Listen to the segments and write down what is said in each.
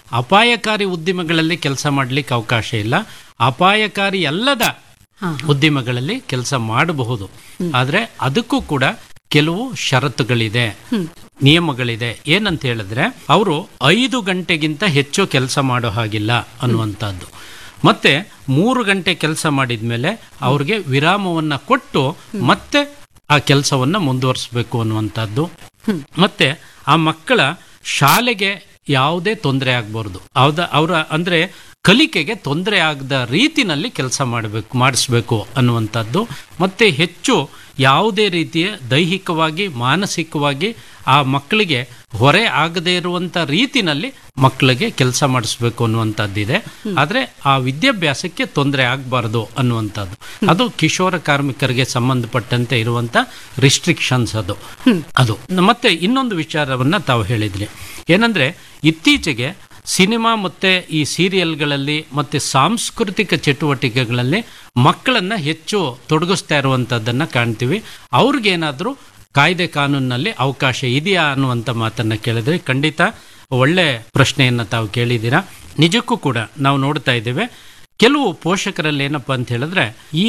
ಅಪಾಯಕಾರಿ ಉದ್ದಿಮೆಗಳಲ್ಲಿ ಕೆಲಸ ಮಾಡಲಿಕ್ಕೆ ಅವಕಾಶ ಇಲ್ಲ ಅಪಾಯಕಾರಿ ಅಲ್ಲದ ಉದ್ದಿಮೆಗಳಲ್ಲಿ ಕೆಲಸ ಮಾಡಬಹುದು ಆದರೆ ಅದಕ್ಕೂ ಕೂಡ ಕೆಲವು ಷರತ್ತುಗಳಿದೆ ನಿಯಮಗಳಿದೆ ಏನಂತ ಹೇಳಿದ್ರೆ ಅವರು ಐದು ಗಂಟೆಗಿಂತ ಹೆಚ್ಚು ಕೆಲಸ ಮಾಡೋ ಹಾಗಿಲ್ಲ ಅನ್ನುವಂಥದ್ದು ಮತ್ತೆ ಮೂರು ಗಂಟೆ ಕೆಲಸ ಮಾಡಿದ್ಮೇಲೆ ಅವ್ರಿಗೆ ವಿರಾಮವನ್ನ ಕೊಟ್ಟು ಮತ್ತೆ ಆ ಕೆಲಸವನ್ನ ಮುಂದುವರಿಸಬೇಕು ಅನ್ನುವಂಥದ್ದು ಮತ್ತೆ ಆ ಮಕ್ಕಳ ಶಾಲೆಗೆ ಯಾವುದೇ ತೊಂದರೆ ಆಗಬಾರ್ದು ಹೌದ ಅವರ ಅಂದ್ರೆ ಕಲಿಕೆಗೆ ತೊಂದರೆ ಆಗದ ರೀತಿನಲ್ಲಿ ಕೆಲಸ ಮಾಡಬೇಕು ಮಾಡಿಸ್ಬೇಕು ಅನ್ನುವಂಥದ್ದು ಮತ್ತೆ ಹೆಚ್ಚು ಯಾವುದೇ ರೀತಿಯ ದೈಹಿಕವಾಗಿ ಮಾನಸಿಕವಾಗಿ ಆ ಮಕ್ಕಳಿಗೆ ಹೊರೆ ಆಗದೇ ಇರುವಂತ ರೀತಿನಲ್ಲಿ ಮಕ್ಕಳಿಗೆ ಕೆಲಸ ಮಾಡಿಸ್ಬೇಕು ಅನ್ನುವಂಥದ್ದಿದೆ ಆದರೆ ಆ ವಿದ್ಯಾಭ್ಯಾಸಕ್ಕೆ ತೊಂದರೆ ಆಗಬಾರ್ದು ಅನ್ನುವಂಥದ್ದು ಅದು ಕಿಶೋರ ಕಾರ್ಮಿಕರಿಗೆ ಸಂಬಂಧಪಟ್ಟಂತೆ ಇರುವಂತ ರಿಸ್ಟ್ರಿಕ್ಷನ್ಸ್ ಅದು ಅದು ಮತ್ತೆ ಇನ್ನೊಂದು ವಿಚಾರವನ್ನ ತಾವು ಹೇಳಿದ್ರಿ ಏನಂದ್ರೆ ಇತ್ತೀಚೆಗೆ ಸಿನಿಮಾ ಮತ್ತೆ ಈ ಸೀರಿಯಲ್ಗಳಲ್ಲಿ ಮತ್ತೆ ಸಾಂಸ್ಕೃತಿಕ ಚಟುವಟಿಕೆಗಳಲ್ಲಿ ಮಕ್ಕಳನ್ನ ಹೆಚ್ಚು ತೊಡಗಿಸ್ತಾ ಇರುವಂತದ್ದನ್ನ ಕಾಣ್ತೀವಿ ಅವ್ರಿಗೇನಾದ್ರೂ ಕಾಯ್ದೆ ಕಾನೂನಿನಲ್ಲಿ ಅವಕಾಶ ಇದೆಯಾ ಅನ್ನುವಂಥ ಮಾತನ್ನ ಕೇಳಿದ್ರೆ ಖಂಡಿತ ಒಳ್ಳೆ ಪ್ರಶ್ನೆಯನ್ನ ತಾವು ಕೇಳಿದ್ದೀರಾ ನಿಜಕ್ಕೂ ಕೂಡ ನಾವು ನೋಡ್ತಾ ಇದ್ದೇವೆ ಕೆಲವು ಪೋಷಕರಲ್ಲಿ ಏನಪ್ಪ ಅಂತ ಹೇಳಿದ್ರೆ ಈ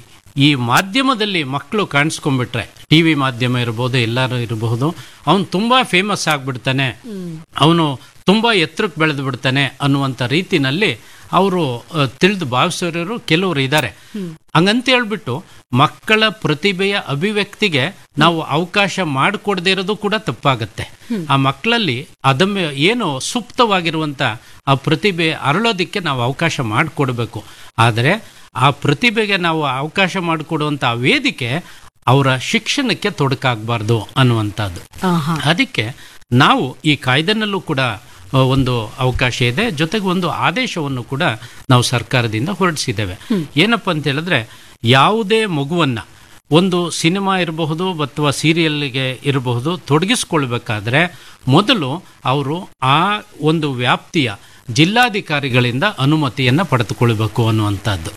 ಈ ಮಾಧ್ಯಮದಲ್ಲಿ ಮಕ್ಕಳು ಕಾಣಿಸ್ಕೊಂಡ್ಬಿಟ್ರೆ ಟಿವಿ ಮಾಧ್ಯಮ ಇರ್ಬೋದು ಎಲ್ಲರೂ ಇರಬಹುದು ಅವನು ತುಂಬಾ ಫೇಮಸ್ ಆಗ್ಬಿಡ್ತಾನೆ ಅವನು ತುಂಬಾ ಎತ್ತರಕ್ಕೆ ಬೆಳೆದು ಬಿಡ್ತಾನೆ ಅನ್ನುವಂಥ ರೀತಿನಲ್ಲಿ ಅವರು ತಿಳಿದು ಭಾವಿಸೋರು ಕೆಲವರು ಇದ್ದಾರೆ ಹಂಗಂತ ಹೇಳ್ಬಿಟ್ಟು ಮಕ್ಕಳ ಪ್ರತಿಭೆಯ ಅಭಿವ್ಯಕ್ತಿಗೆ ನಾವು ಅವಕಾಶ ಮಾಡಿಕೊಡದೇ ಇರೋದು ಕೂಡ ತಪ್ಪಾಗತ್ತೆ ಆ ಮಕ್ಕಳಲ್ಲಿ ಅದಮ್ಮ ಏನು ಸುಪ್ತವಾಗಿರುವಂತ ಆ ಪ್ರತಿಭೆ ಅರಳೋದಿಕ್ಕೆ ನಾವು ಅವಕಾಶ ಮಾಡಿಕೊಡ್ಬೇಕು ಆದರೆ ಆ ಪ್ರತಿಭೆಗೆ ನಾವು ಅವಕಾಶ ಮಾಡಿಕೊಡುವಂತ ಆ ವೇದಿಕೆ ಅವರ ಶಿಕ್ಷಣಕ್ಕೆ ತೊಡಕಾಗಬಾರ್ದು ಅನ್ನುವಂಥದ್ದು ಆಹಾ. ಅದಕ್ಕೆ ನಾವು ಈ ಕಾಯ್ದೆನಲ್ಲೂ ಕೂಡ ಆ, ಒಂದು ಅವಕಾಶ ಇದೆ ಜೊತೆಗೆ ಒಂದು ಆದೇಶವನ್ನು ಕೂಡ ನಾವು ಸರ್ಕಾರದಿಂದ ಹೊರಡಿಸಿದ್ದೇವೆ ಏನಪ್ಪ ಅಂತ ಹೇಳಿದ್ರೆ ಯಾವುದೇ ಮಗುವನ್ನ ಒಂದು ಸಿನಿಮಾ ಇರಬಹುದು ಅಥವಾ ಸೀರಿಯಲ್ಗೆ ಇರಬಹುದು ತೊಡಗಿಸ್ಕೊಳ್ಬೇಕಾದ್ರೆ ಮೊದಲು ಅವರು ಆ ಒಂದು ವ್ಯಾಪ್ತಿಯ ಜಿಲ್ಲಾಧಿಕಾರಿಗಳಿಂದ ಅನುಮತಿಯನ್ನ ಪಡೆದುಕೊಳ್ಬೇಕು ಅನ್ನುವಂಥದ್ದು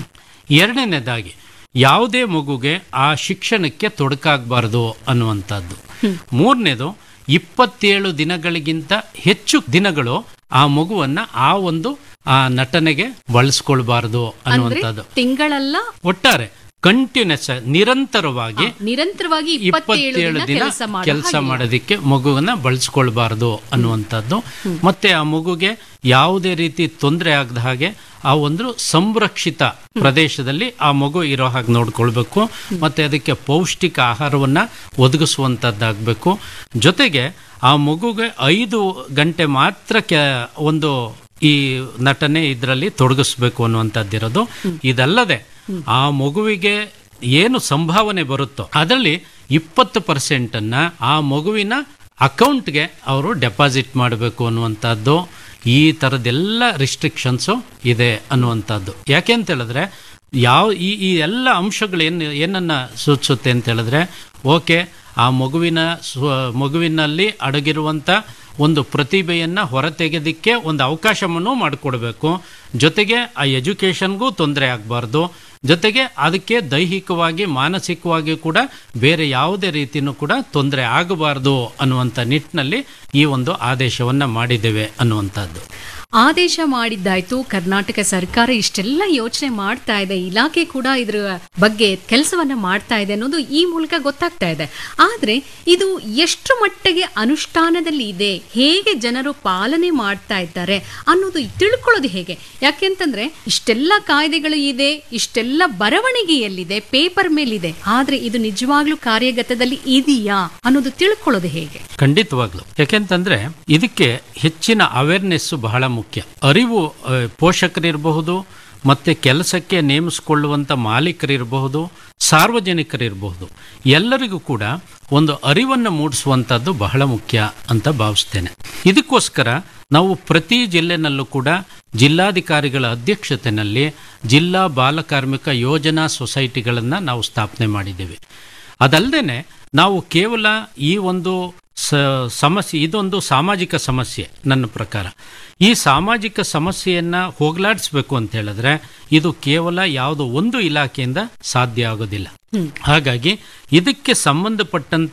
ಎರಡನೇದಾಗಿ ಯಾವುದೇ ಮಗುಗೆ ಆ ಶಿಕ್ಷಣಕ್ಕೆ ತೊಡಕಾಗಬಾರದು ಅನ್ನುವಂಥದ್ದು ಮೂರನೇದು ಇಪ್ಪತ್ತೇಳು ದಿನಗಳಿಗಿಂತ ಹೆಚ್ಚು ದಿನಗಳು ಆ ಮಗುವನ್ನ ಆ ಒಂದು ಆ ನಟನೆಗೆ ಬಳಸ್ಕೊಳ್ಬಾರದು ಅಂದ್ರೆ ಅನ್ನುವಂಥದ್ದು ತಿಂಗಳಲ್ಲ ಒಟ್ಟಾರೆ ಕಂಟಿನ್ಯೂಸ್ ನಿರಂತರವಾಗಿ ನಿರಂತರವಾಗಿ ಇಪ್ಪತ್ತೇಳು ಇಪ್ಪತ್ತೇಳು ದಿನ ದಿನ ಕೆಲಸ ಮಾಡೋ ಕೆಲಸ ಹಾಗಿಲ್ಲ. ಮಾಡೋದಕ್ಕೆ ಮಗುವನ್ನ ಬಳಸ್ಕೊಳ್ಬಾರದು ಅನ್ನುವಂಥದ್ದು ಮತ್ತೆ ಆ ಮಗುಗೆ ಯಾವುದೇ ರೀತಿ ತೊಂದರೆ ಆಗದ ಹಾಗೆ ಆ ಒಂದು ಸಂರಕ್ಷಿತ ಪ್ರದೇಶದಲ್ಲಿ ಆ ಮಗು ಇರೋ ಹಾಗೆ ನೋಡ್ಕೊಳ್ಬೇಕು ಮತ್ತೆ ಅದಕ್ಕೆ ಪೌಷ್ಟಿಕ ಆಹಾರವನ್ನ ಒದಗಿಸುವಂತದ್ದಾಗಬೇಕು ಜೊತೆಗೆ ಆ ಮಗುಗೆ ಐದು ಗಂಟೆ ಮಾತ್ರ ಕೆ ಒಂದು ಈ ನಟನೆ ಇದರಲ್ಲಿ ತೊಡಗಿಸ್ಬೇಕು ಅನ್ನುವಂಥದ್ದಿರೋದು ಇದಲ್ಲದೆ ಆ ಮಗುವಿಗೆ ಏನು ಸಂಭಾವನೆ ಬರುತ್ತೋ ಅದರಲ್ಲಿ ಇಪ್ಪತ್ತು ಪರ್ಸೆಂಟ್ ಅನ್ನ ಆ ಮಗುವಿನ ಅಕೌಂಟ್ಗೆ ಅವರು ಡೆಪಾಸಿಟ್ ಮಾಡಬೇಕು ಅನ್ನುವಂಥದ್ದು ಈ ಥರದ್ದೆಲ್ಲ ರಿಸ್ಟ್ರಿಕ್ಷನ್ಸು ಇದೆ ಅನ್ನುವಂಥದ್ದು ಯಾಕೆ ಅಂತ ಹೇಳಿದ್ರೆ ಯಾವ ಈ ಈ ಎಲ್ಲ ಅಂಶಗಳು ಏನು ಏನನ್ನ ಸೂಚಿಸುತ್ತೆ ಅಂತ ಹೇಳಿದ್ರೆ ಓಕೆ ಆ ಮಗುವಿನ ಸ್ವ ಮಗುವಿನಲ್ಲಿ ಅಡಗಿರುವಂಥ ಒಂದು ಪ್ರತಿಭೆಯನ್ನ ಹೊರತೆಗೆದಕ್ಕೆ ಒಂದು ಅವಕಾಶವನ್ನು ಮಾಡಿಕೊಡ್ಬೇಕು ಜೊತೆಗೆ ಆ ಎಜುಕೇಶನ್ಗೂ ತೊಂದರೆ ಆಗಬಾರ್ದು ಜೊತೆಗೆ ಅದಕ್ಕೆ ದೈಹಿಕವಾಗಿ ಮಾನಸಿಕವಾಗಿ ಕೂಡ ಬೇರೆ ಯಾವುದೇ ರೀತಿಯೂ ಕೂಡ ತೊಂದರೆ ಆಗಬಾರ್ದು ಅನ್ನುವಂಥ ನಿಟ್ಟಿನಲ್ಲಿ ಈ ಒಂದು ಆದೇಶವನ್ನ ಮಾಡಿದ್ದೇವೆ ಅನ್ನುವಂಥದ್ದು ಆದೇಶ ಮಾಡಿದ್ದಾಯ್ತು ಕರ್ನಾಟಕ ಸರ್ಕಾರ ಇಷ್ಟೆಲ್ಲ ಯೋಚನೆ ಮಾಡ್ತಾ ಇದೆ ಇಲಾಖೆ ಕೂಡ ಇದ್ರ ಬಗ್ಗೆ ಕೆಲಸವನ್ನ ಮಾಡ್ತಾ ಇದೆ ಅನ್ನೋದು ಈ ಮೂಲಕ ಗೊತ್ತಾಗ್ತಾ ಇದೆ ಆದ್ರೆ ಇದು ಎಷ್ಟು ಮಟ್ಟಿಗೆ ಅನುಷ್ಠಾನದಲ್ಲಿ ಇದೆ ಹೇಗೆ ಜನರು ಪಾಲನೆ ಮಾಡ್ತಾ ಇದ್ದಾರೆ ಅನ್ನೋದು ತಿಳ್ಕೊಳ್ಳೋದು ಹೇಗೆ ಯಾಕೆಂತಂದ್ರೆ ಇಷ್ಟೆಲ್ಲ ಕಾಯ್ದೆಗಳು ಇದೆ ಇಷ್ಟೆಲ್ಲ ಬರವಣಿಗೆಯಲ್ಲಿದೆ ಪೇಪರ್ ಮೇಲಿದೆ ಆದ್ರೆ ಇದು ನಿಜವಾಗ್ಲೂ ಕಾರ್ಯಗತದಲ್ಲಿ ಇದೆಯಾ ಅನ್ನೋದು ತಿಳ್ಕೊಳ್ಳೋದು ಹೇಗೆ ಖಂಡಿತವಾಗ್ಲು ಯಾಕೆಂತಂದ್ರೆ ಇದಕ್ಕೆ ಹೆಚ್ಚಿನ ಅವೇರ್ನೆಸ್ ಬಹಳ ಮುಖ್ಯ ಅರಿವು ಆ, ಪೋಷಕರಿರಬಹುದು ಮತ್ತೆ ಕೆಲಸಕ್ಕೆ ನೇಮಿಸಿಕೊಳ್ಳುವಂತ ಮಾಲೀಕರಿರಬಹುದು ಸಾರ್ವಜನಿಕರಿರಬಹುದು ಎಲ್ಲರಿಗೂ ಕೂಡ ಒಂದು ಅರಿವನ್ನು ಮೂಡಿಸುವಂತದ್ದು ಬಹಳ ಮುಖ್ಯ ಅಂತ ಭಾವಿಸ್ತೇನೆ ಇದಕ್ಕೋಸ್ಕರ ನಾವು ಪ್ರತಿ ಜಿಲ್ಲೆನಲ್ಲೂ ಕೂಡ ಜಿಲ್ಲಾಧಿಕಾರಿಗಳ ಅಧ್ಯಕ್ಷತೆಯಲ್ಲಿ ಜಿಲ್ಲಾ ಬಾಲಕಾರ್ಮಿಕ ಯೋಜನಾ ಸೊಸೈಟಿಗಳನ್ನು ನಾವು ಸ್ಥಾಪನೆ ಮಾಡಿದ್ದೇವೆ ಅದಲ್ಲದೆ ನಾವು ಕೇವಲ ಈ ಒಂದು ಸ ಸಮಸ್ಯೆ ಇದೊಂದು ಸಾಮಾಜಿಕ ಸಮಸ್ಯೆ ನನ್ನ ಪ್ರಕಾರ ಈ ಸಾಮಾಜಿಕ ಸಮಸ್ಯೆಯನ್ನ ಹೋಗಲಾಡಿಸ್ಬೇಕು ಅಂತ ಹೇಳಿದ್ರೆ ಇದು ಕೇವಲ ಯಾವುದೋ ಒಂದು ಇಲಾಖೆಯಿಂದ ಸಾಧ್ಯ ಆಗೋದಿಲ್ಲ ಹಾಗಾಗಿ ಇದಕ್ಕೆ ಸಂಬಂಧಪಟ್ಟಂತ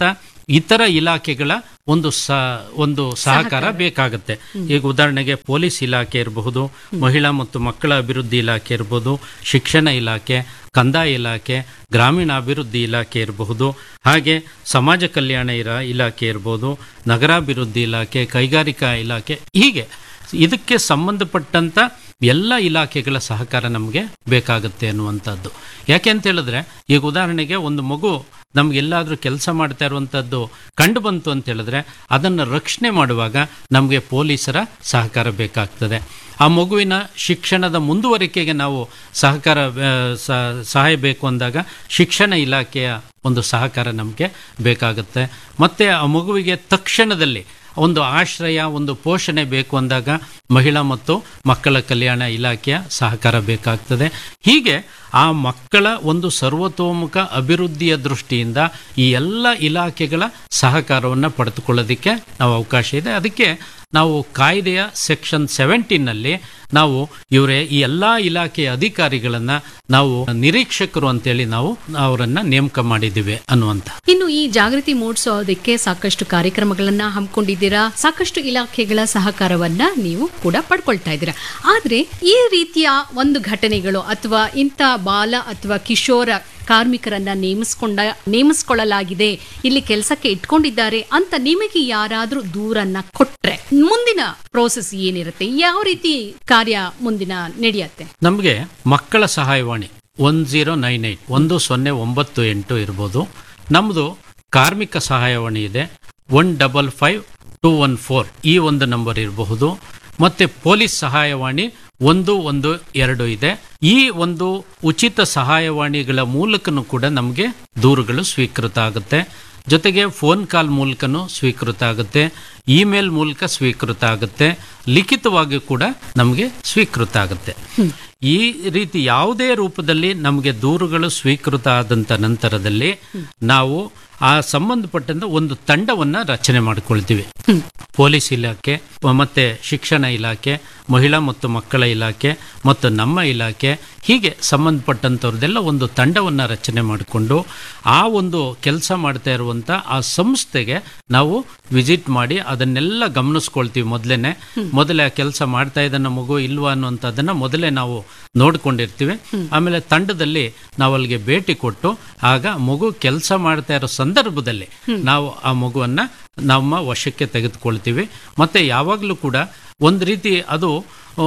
ಇತರ ಇಲಾಖೆಗಳ ಒಂದು ಸ ಒಂದು ಸಹಕಾರ ಬೇಕಾಗುತ್ತೆ ಈಗ ಉದಾಹರಣೆಗೆ ಪೊಲೀಸ್ ಇಲಾಖೆ ಇರಬಹುದು ಮಹಿಳಾ ಮತ್ತು ಮಕ್ಕಳ ಅಭಿವೃದ್ಧಿ ಇಲಾಖೆ ಇರಬಹುದು ಶಿಕ್ಷಣ ಇಲಾಖೆ ಕಂದಾಯ ಇಲಾಖೆ ಗ್ರಾಮೀಣಾಭಿವೃದ್ಧಿ ಇಲಾಖೆ ಇರಬಹುದು ಹಾಗೆ ಸಮಾಜ ಕಲ್ಯಾಣ ಇರ ಇಲಾಖೆ ಇರ್ಬೋದು ನಗರಾಭಿವೃದ್ಧಿ ಇಲಾಖೆ ಕೈಗಾರಿಕಾ ಇಲಾಖೆ ಹೀಗೆ ಇದಕ್ಕೆ ಸಂಬಂಧಪಟ್ಟಂತ ಎಲ್ಲ ಇಲಾಖೆಗಳ ಸಹಕಾರ ನಮಗೆ ಬೇಕಾಗುತ್ತೆ ಅನ್ನುವಂಥದ್ದು ಯಾಕೆ ಅಂತ ಹೇಳಿದ್ರೆ ಈಗ ಉದಾಹರಣೆಗೆ ಒಂದು ಮಗು ನಮ್ಗೆಲ್ಲಾದ್ರೂ ಕೆಲಸ ಮಾಡ್ತಾ ಇರುವಂಥದ್ದು ಕಂಡು ಬಂತು ಅಂತ ಹೇಳಿದ್ರೆ ಅದನ್ನು ರಕ್ಷಣೆ ಮಾಡುವಾಗ ನಮಗೆ ಪೊಲೀಸರ ಸಹಕಾರ ಬೇಕಾಗ್ತದೆ ಆ ಮಗುವಿನ ಶಿಕ್ಷಣದ ಮುಂದುವರಿಕೆಗೆ ನಾವು ಸಹಕಾರ ಆ, ಸ- ಸಹಾಯ ಬೇಕು ಅಂದಾಗ ಶಿಕ್ಷಣ ಇಲಾಖೆಯ ಒಂದು ಸಹಕಾರ ನಮಗೆ ಬೇಕಾಗುತ್ತೆ ಮತ್ತೆ ಆ ಮಗುವಿಗೆ ತಕ್ಷಣದಲ್ಲಿ ಒಂದು ಆಶ್ರಯ ಒಂದು ಪೋಷಣೆ ಬೇಕು ಅಂದಾಗ ಮಹಿಳಾ ಮತ್ತು ಮಕ್ಕಳ ಕಲ್ಯಾಣ ಇಲಾಖೆಯ ಸಹಕಾರ ಬೇಕಾಗ್ತದೆ ಹೀಗೆ ಆ ಮಕ್ಕಳ ಒಂದು ಸರ್ವತೋಮುಖ ಅಭಿವೃದ್ಧಿಯ ದೃಷ್ಟಿಯಿಂದ ಈ ಎಲ್ಲ ಇಲಾಖೆಗಳ ಸಹಕಾರವನ್ನು ಪಡೆದುಕೊಳ್ಳೋದಕ್ಕೆ ನಾವು ಅವಕಾಶ ಇದೆ ಅದಕ್ಕೆ ನಾವು ಕಾಯ್ದೆಯ ಸೆಕ್ಷನ್ ಸೆವೆಂಟೀನಲ್ಲಿ ನಾವು ಇವರೇ ಈ ಎಲ್ಲ ಇಲಾಖೆಯ ಅಧಿಕಾರಿಗಳನ್ನ ನಾವು ನಿರೀಕ್ಷಕರು ಅಂತೇಳಿ ನಾವು ಅವರನ್ನ ನೇಮಕ ಮಾಡಿದ್ದೀವಿ ಅನ್ನುವಂಥ ಇನ್ನು ಈ ಜಾಗೃತಿ ಮೂಡಿಸೋದಕ್ಕೆ ಸಾಕಷ್ಟು ಕಾರ್ಯಕ್ರಮಗಳನ್ನ ಹಮ್ಮಿಕೊಂಡಿದ್ದೀರಾ ಸಾಕಷ್ಟು ಇಲಾಖೆಗಳ ಸಹಕಾರವನ್ನ ನೀವು ಕೂಡ ಪಡ್ಕೊಳ್ತಾ ಇದ್ದೀರಾ ಆದ್ರೆ ಈ ರೀತಿಯ ಒಂದು ಘಟನೆಗಳು ಅಥವಾ ಇಂಥ ಬಾಲ ಅಥವಾ ಕಿಶೋರ ಕಾರ್ಮಿಕರನ್ನ ನೇಮಿಸ್ಕೊಂಡ ನೇಮಿಸ್ಕೊಳ್ಳಲಾಗಿದೆ ಇಲ್ಲಿ ಕೆಲಸಕ್ಕೆ ಇಟ್ಕೊಂಡಿದ್ದಾರೆ ಅಂತ ನಿಮಗೆ ಯಾರಾದ್ರೂ ದೂರನ್ನ ಕೊಟ್ರೆ ಮುಂದಿನ ಪ್ರೋಸೆಸ್ ಏನಿರುತ್ತೆ ಯಾವ ರೀತಿ ಕಾರ್ಯ ಮುಂದಿನ ನಡೆಯುತ್ತೆ ನಮಗೆ ಮಕ್ಕಳ ಸಹಾಯವಾಣಿ ಒನ್ ಜೀರೋ ನೈನ್ ಏಯ್ಟ್ ಒಂದು ಸೊನ್ನೆ ಒಂಬತ್ತು ಎಂಟು ಇರ್ಬೋದು ನಮ್ಮದು ಕಾರ್ಮಿಕ ಸಹಾಯವಾಣಿ ಇದೆ one double five two one four ಈ ಒಂದು ನಂಬರ್ ಇರಬಹುದು ಮತ್ತೆ ಪೊಲೀಸ್ ಸಹಾಯವಾಣಿ ಒಂದು ಒಂದು ಎರಡು ಇದೆ ಈ ಒಂದು ಉಚಿತ ಸಹಾಯವಾಣಿಗಳ ಮೂಲಕನೂ ಕೂಡ ನಮಗೆ ದೂರುಗಳು ಸ್ವೀಕೃತ ಆಗುತ್ತೆ ಜೊತೆಗೆ ಫೋನ್ ಕಾಲ್ ಮೂಲಕನೂ ಸ್ವೀಕೃತ ಆಗುತ್ತೆ ಇಮೇಲ್ ಮೂಲಕ ಸ್ವೀಕೃತ ಆಗುತ್ತೆ ಲಿಖಿತವಾಗಿ ಕೂಡ ನಮಗೆ ಸ್ವೀಕೃತ ಆಗುತ್ತೆ ಈ ರೀತಿ ಯಾವುದೇ ರೂಪದಲ್ಲಿ ನಮಗೆ ದೂರುಗಳು ಸ್ವೀಕೃತ ಆದಂತ ನಂತರದಲ್ಲಿ ನಾವು ಆ ಸಂಬಂಧಪಟ್ಟಂತ ಒಂದು ತಂಡವನ್ನ ರಚನೆ ಮಾಡಿಕೊಳ್ತೀವಿ ಪೊಲೀಸ್ ಇಲಾಖೆ ಮತ್ತೆ ಶಿಕ್ಷಣ ಇಲಾಖೆ ಮಹಿಳಾ ಮತ್ತು ಮಕ್ಕಳ ಇಲಾಖೆ ಮತ್ತು ನಮ್ಮ ಇಲಾಖೆ ಹೀಗೆ ಸಂಬಂಧಪಟ್ಟಂಥವ್ರದ್ದೆಲ್ಲ ಒಂದು ತಂಡವನ್ನ ರಚನೆ ಮಾಡಿಕೊಂಡು ಆ ಒಂದು ಕೆಲಸ ಮಾಡ್ತಾ ಇರುವಂತ ಆ ಸಂಸ್ಥೆಗೆ ನಾವು ವಿಸಿಟ್ ಮಾಡಿ ಅದನ್ನೆಲ್ಲ ಗಮನಿಸ್ಕೊಳ್ತೀವಿ ಮೊದಲೇನೆ ಮೊದಲೇ ಆ ಕೆಲಸ ಮಾಡ್ತಾ ಇದ್ದನ್ನ ಮಗು ಇಲ್ವಾ ಅನ್ನುವಂಥದ್ದನ್ನ ಮೊದಲೇ ನಾವು ನೋಡ್ಕೊಂಡಿರ್ತೀವಿ ಆಮೇಲೆ ತಂಡದಲ್ಲಿ ನಾವು ಅಲ್ಲಿಗೆ ಭೇಟಿ ಕೊಟ್ಟು ಆಗ ಮಗು ಕೆಲಸ ಮಾಡ್ತಾ ಇರೋ ಸಂದರ್ಭದಲ್ಲಿ ನಾವು ಆ ಮಗುವನ್ನ ನಮ್ಮ ವಶಕ್ಕೆ ತೆಗೆದುಕೊಳ್ತೀವಿ ಮತ್ತೆ ಯಾವಾಗಲೂ ಕೂಡ ಒಂದು ರೀತಿ ಅದು ಆ,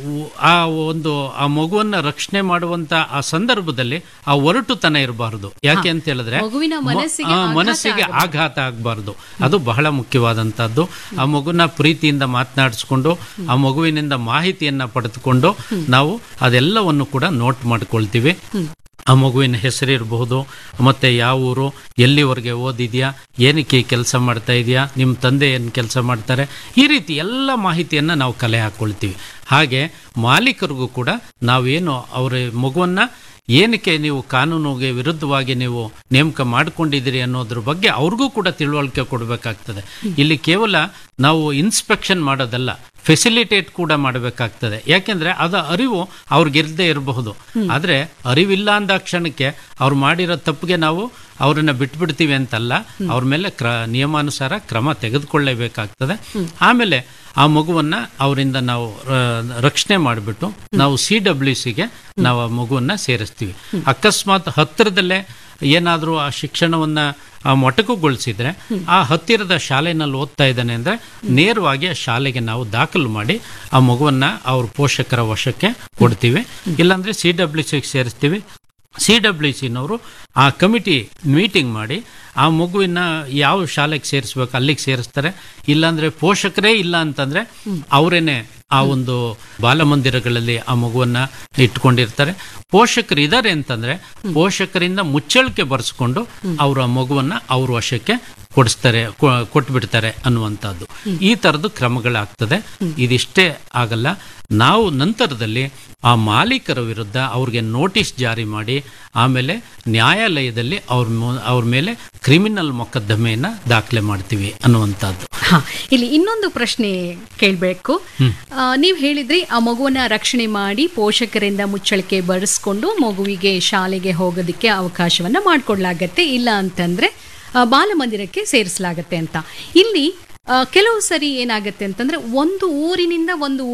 ಆ ಒಂದು ಆ ಮಗುವನ್ನ ರಕ್ಷಣೆ ಮಾಡುವಂತ ಆ ಸಂದರ್ಭದಲ್ಲಿ ಆ ಒರಟುತನ ಇರಬಾರದು ಯಾಕೆ ಅಂತ ಹೇಳಿದ್ರೆ ಮಗುವಿನ ಮ- ಮನಸ್ಸಿಗೆ ಆ, ಆಘಾತ ಮನಸ್ಸಿಗೆ ಆಘಾತ ಆಗಬಾರ್ದು ಅದು ಬಹಳ ಮುಖ್ಯವಾದಂತಹದ್ದು ಆ ಮಗುನ ಪ್ರೀತಿಯಿಂದ ಮಾತನಾಡಿಸ್ಕೊಂಡು ಆ ಮಗುವಿನಿಂದ ಮಾಹಿತಿಯನ್ನ ಪಡೆದುಕೊಂಡು ನಾವು ಅದೆಲ್ಲವನ್ನು ಕೂಡ ನೋಟ್ ಮಾಡ್ಕೊಳ್ತೀವಿ ಆ ಮಗುವಿನ ಹೆಸರಿರಬಹುದು ಮತ್ತೆ ಯಾವ ಊರು ಎಲ್ಲಿವರೆಗೆ ಓದಿದ್ಯಾ ಏನಕ್ಕೆ ಕೆಲಸ ಮಾಡ್ತಾ ಇದೆಯಾ ನಿಮ್ಮ ತಂದೆ ಏನು ಕೆಲಸ ಮಾಡ್ತಾರೆ ಈ ರೀತಿ ಎಲ್ಲ ಮಾಹಿತಿಯನ್ನ ನಾವು ಕಲೆ ಹಾಕೊಳ್ತೀವಿ ಹಾಗೆ ಮಾಲೀಕರಿಗೂ ಕೂಡ ನಾವೇನು ಅವರ ಮಗುವನ್ನ ಏನಕ್ಕೆ ನೀವು ಕಾನೂನಿಗೆ ವಿರುದ್ಧವಾಗಿ ನೀವು ನೇಮಕ ಮಾಡ್ಕೊಂಡಿದ್ದೀರಿ ಅನ್ನೋದ್ರ ಬಗ್ಗೆ ಅವ್ರಿಗೂ ಕೂಡ ತಿಳುವಳಿಕೆ ಕೊಡಬೇಕಾಗ್ತದೆ ಇಲ್ಲಿ ಕೇವಲ ನಾವು ಇನ್ಸ್ಪೆಕ್ಷನ್ ಮಾಡೋದಲ್ಲ ಫೆಸಿಲಿಟೇಟ್ ಕೂಡ ಮಾಡಬೇಕಾಗ್ತದೆ ಯಾಕೆಂದ್ರೆ ಅದ ಅರಿವು ಅವ್ರಿಗಿರದೇ ಇರಬಹುದು ಆದ್ರೆ ಅರಿವಿಲ್ಲ ಅಂದ ಕ್ಷಣಕ್ಕೆ ಅವ್ರು ಮಾಡಿರೋ ತಪ್ಪಿಗೆ ನಾವು ಅವ್ರನ್ನ ಬಿಟ್ಬಿಡ್ತೀವಿ ಅಂತಲ್ಲ ಅವ್ರ ಮೇಲೆ ಕ್ರ ನಿಯಮಾನುಸಾರ ಕ್ರಮ ತೆಗೆದುಕೊಳ್ಳೇಬೇಕಾಗ್ತದೆ ಆಮೇಲೆ ಆ ಮಗುವನ್ನ ಅವರಿಂದ ನಾವು ಆ, ರಕ್ಷಣೆ ಮಾಡಿಬಿಟ್ಟು ನಾವು ಸಿ ಡಬ್ಲ್ಯೂ ಸಿಗೆ ನಾವು ಆ ಮಗುವನ್ನ ಸೇರಿಸ್ತೀವಿ ಅಕಸ್ಮಾತ್ ಹತ್ತಿರದಲ್ಲೇ ಏನಾದರೂ ಆ ಶಿಕ್ಷಣವನ್ನ ಆ ಮೊಟಕುಗೊಳಿಸಿದ್ರೆ ಆ ಹತ್ತಿರದ ಶಾಲೆನಲ್ಲಿ ಓದ್ತಾ ಇದ್ದಾನೆ ಅಂದ್ರೆ ನೇರವಾಗಿ ಆ ಶಾಲೆಗೆ ನಾವು ದಾಖಲು ಮಾಡಿ ಆ ಮಗುವನ್ನ ಅವ್ರ ಪೋಷಕರ ವಶಕ್ಕೆ ಕೊಡ್ತೀವಿ ಇಲ್ಲಾಂದ್ರೆ ಸಿ ಡಬ್ಲ್ಯೂ ಸಿಗೆ ಸೇರಿಸ್ತೀವಿ ಸಿ ಡಬ್ಲ್ಯೂ ಸಿನವರು ಆ ಕಮಿಟಿ ಮೀಟಿಂಗ್ ಮಾಡಿ ಆ ಮಗುವಿನ ಯಾವ ಶಾಲೆಗೆ ಸೇರಿಸ್ಬೇಕು ಅಲ್ಲಿಗೆ ಸೇರಿಸ್ತಾರೆ ಇಲ್ಲಾಂದ್ರೆ ಪೋಷಕರೇ ಇಲ್ಲ ಅಂತಂದ್ರೆ ಅವರೇನೆ ಆ ಒಂದು ಬಾಲಮಂದಿರಗಳಲ್ಲಿ ಆ ಮಗುವನ್ನ ಇಟ್ಕೊಂಡಿರ್ತಾರೆ ಪೋಷಕರು ಇದ್ದಾರೆ ಅಂತಂದ್ರೆ ಪೋಷಕರಿಂದ ಮುಚ್ಚಳಿಕೆ ಬರೆಸ್ಕೊಂಡು ಅವರು ಆ ಮಗುವನ್ನ ಅವ್ರ ವಶಕ್ಕೆ ಕೊಡಿಸ್ತಾರೆ ಕೊ- ಕೊಟ್ಬಿಡ್ತಾರೆ ಅನ್ನುವಂಥದ್ದು ಈ ಥರದ್ದು ಕ್ರಮಗಳಾಗ್ತದೆ ಇದಿಷ್ಟೇ ಆಗಲ್ಲ ನಾವು ನಂತರದಲ್ಲಿ ಆ ಮಾಲೀಕರ ವಿರುದ್ಧ ಅವ್ರಿಗೆ ನೋಟಿಸ್ ಜಾರಿ ಮಾಡಿ ಆಮೇಲೆ ನ್ಯಾಯಾಲಯದಲ್ಲಿ ಅವ್ರ ಮು- ಅವ್ರ ಮೇಲೆ ಕ್ರಿಮಿನಲ್ ಮೊಕದ್ದಮೆಯನ್ನ ದಾಖಲೆ ಮಾಡ್ತೀವಿ ಅನ್ನುವಂಥದ್ದು ಹಾ ಇಲ್ಲಿ ಇನ್ನೊಂದು ಪ್ರಶ್ನೆ ಕೇಳಬೇಕು ನೀವು ಹೇಳಿದ್ರಿ ಆ ಮಗುವನ್ನ ರಕ್ಷಣೆ ಮಾಡಿ ಪೋಷಕರಿಂದ ಮುಚ್ಚಳಿಕೆ ಬರೆಸ್ಕೊಂಡು ಮಗುವಿಗೆ ಶಾಲೆಗೆ ಹೋಗೋದಕ್ಕೆ ಅವಕಾಶವನ್ನ ಮಾಡಿಕೊಡ್ಲಾಗತ್ತೆ ಇಲ್ಲ ಅಂತಂದ್ರೆ ಆ, ಬಾಲಮಂದಿರಕ್ಕೆ ಸೇರಿಸಲಾಗತ್ತೆ ಅಂತ ಇಲ್ಲಿ ಆ, ಕೆಲವು ಸರಿ ಏನಾಗತ್ತೆ ಅಂತಂದ್ರೆ ಒಂದು ಊರಿನಿಂದ ಒಂದು